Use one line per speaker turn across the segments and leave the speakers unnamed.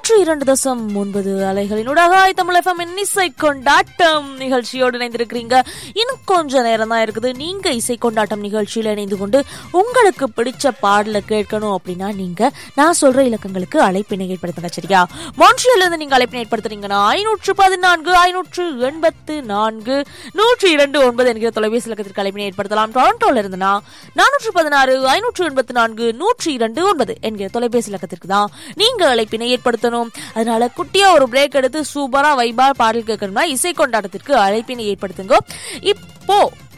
நூற்று இரண்டு தசம் ஒன்பது அலைகளினூடாக தமிழ் எஃப்எம் இசை கொண்டாட்டம் நிகழ்ச்சியோடு இணைந்திருக்கிறீங்க இன்னும் கொஞ்ச நேரம் தான் இருக்குது நீங்க இசை கொண்டாட்டம் நிகழ்ச்சியில இணைந்து கொண்டு உங்களுக்கு பிடிச்ச பாடலை கேட்கணும் அப்படின்னா நீங்க நான் சொல்ற இலக்கங்களுக்கு அழைப்பினை ஏற்படுத்துங்க சரியா மான்ட்ரியல்ல இருந்து நீங்க அழைப்பினை ஏற்படுத்துறீங்கன்னா ஐநூற்று பதினான்கு ஐநூற்று எண்பத்து நான்கு நூற்றி இரண்டு ஒன்பது என்கிற தொலைபேசி இலக்கத்திற்கு அழைப்பினை ஏற்படுத்தலாம் டொரண்டோல இருந்துனா நானூற்று பதினாறு ஐநூற்று எண்பத்து நான்கு நூற்றி இரண்டு ஒன்பது என்கிற தொலைபேசி இலக்கத்திற்கு தான் நீங்க அழைப்பினை ஏற்படுத்தணும் அதனால குட்டியா ஒரு பிரேக் எடுத்து சூப்பரா வைபா பாடல் கேட்கணும்னா இசை கொண்டாட்டத்திற்கு அழைப்பினை ஏற்படுத்துங்க இப்போ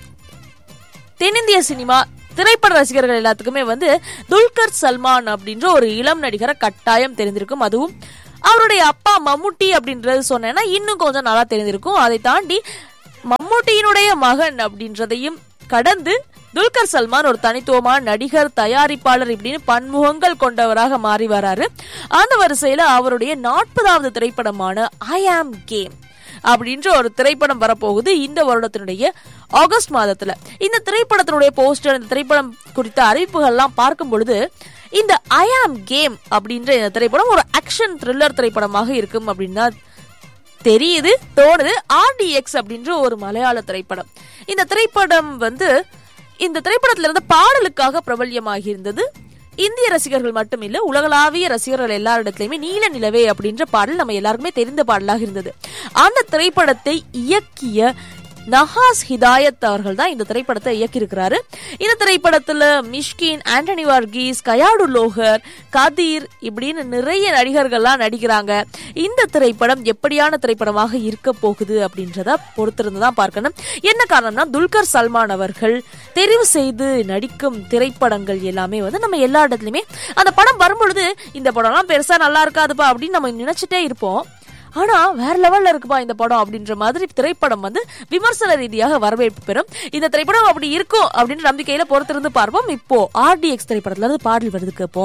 தென்னிந்திய சினிமா திரைப்பட ரசிகர்கள் எல்லாத்துக்குமே வந்து துல்கர் சல்மான் அப்படின்ற ஒரு இளம் நடிகரை கட்டாயம் தெரிந்திருக்கும் அதுவும் அவருடைய அப்பா மம்முட்டி அப்படின்றது சொன்னேன்னா இன்னும் கொஞ்சம் நல்லா தெரிஞ்சிருக்கும் அதை தாண்டி மம்முட்டியினுடைய மகன் அப்படின்றதையும் கடந்து துல்கர் சல்மான் ஒரு தனித்துவமான நடிகர் தயாரிப்பாளர் இப்படின்னு பன்முகங்கள் கொண்டவராக மாறி வராரு அந்த வரிசையில அவருடைய நாற்பதாவது திரைப்படமான ஐ ஆம் கேம் அப்படின்ற ஒரு திரைப்படம் வரப்போகுது இந்த வருடத்தினுடைய ஆகஸ்ட் மாதத்துல இந்த திரைப்படத்தினுடைய போஸ்டர் இந்த திரைப்படம் குறித்த அறிவிப்புகள்லாம் பார்க்கும் பொழுது இந்த ஐ ஆம் கேம் அப்படின்ற இந்த திரைப்படம் ஒரு ஆக்ஷன் த்ரில்லர் திரைப்படமாக இருக்கும் அப்படின்னு தான் தெரியுது தோணுது ஆர்டிஎக்ஸ் அப்படின்ற ஒரு மலையாள திரைப்படம் இந்த திரைப்படம் வந்து இந்த திரைப்படத்துல இருந்த பாடலுக்காக பிரபல்யமாகி இருந்தது இந்திய ரசிகர்கள் மட்டும் இல்ல உலகளாவிய ரசிகர்கள் எல்லாரிடத்திலுமே நீல நிலவே அப்படின்ற பாடல் நம்ம எல்லாருக்குமே தெரிந்த பாடலாக இருந்தது அந்த திரைப்படத்தை இயக்கிய நஹாஸ் ஹிதாயத் அவர்கள் தான் இந்த திரைப்படத்தை இயக்கியிருக்கிறாரு இந்த திரைப்படத்துல மிஷ்கின் ஆண்டனி வர்கீஸ் கயாடு லோகர் கதீர் இப்படின்னு நிறைய நடிகர்கள்லாம் நடிக்கிறாங்க இந்த திரைப்படம் எப்படியான திரைப்படமாக இருக்க போகுது அப்படின்றத பொறுத்திருந்து தான் பார்க்கணும் என்ன காரணம்னா துல்கர் சல்மான் அவர்கள் தெரிவு செய்து நடிக்கும் திரைப்படங்கள் எல்லாமே வந்து நம்ம எல்லா இடத்துலயுமே அந்த படம் வரும்பொழுது இந்த படம்லாம் பெருசா நல்லா இருக்காதுப்பா அப்படின்னு நம்ம நினைச்சிட்டே இருப்போம் ஆனா வேற லெவல்ல இருக்குப்பா இந்த படம் அப்படின்ற மாதிரி திரைப்படம் வந்து விமர்சன ரீதியாக வரவேற்பு பெறும் இந்த திரைப்படம் அப்படி இருக்கும் அப்படின்ற நம்பிக்கையில பொறுத்திருந்து பார்ப்போம் இப்போ ஆர்டிஎக்ஸ் திரைப்படத்துல இருந்து பாடல் வருதுக்கு இப்போ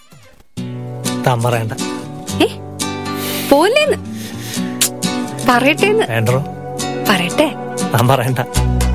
താൻ പറയണ്ട
ഏ പോലേന്ന് പറയട്ടേന്ന്
വേണ്ടോ
പറയട്ടെ
താൻ പറയണ്ട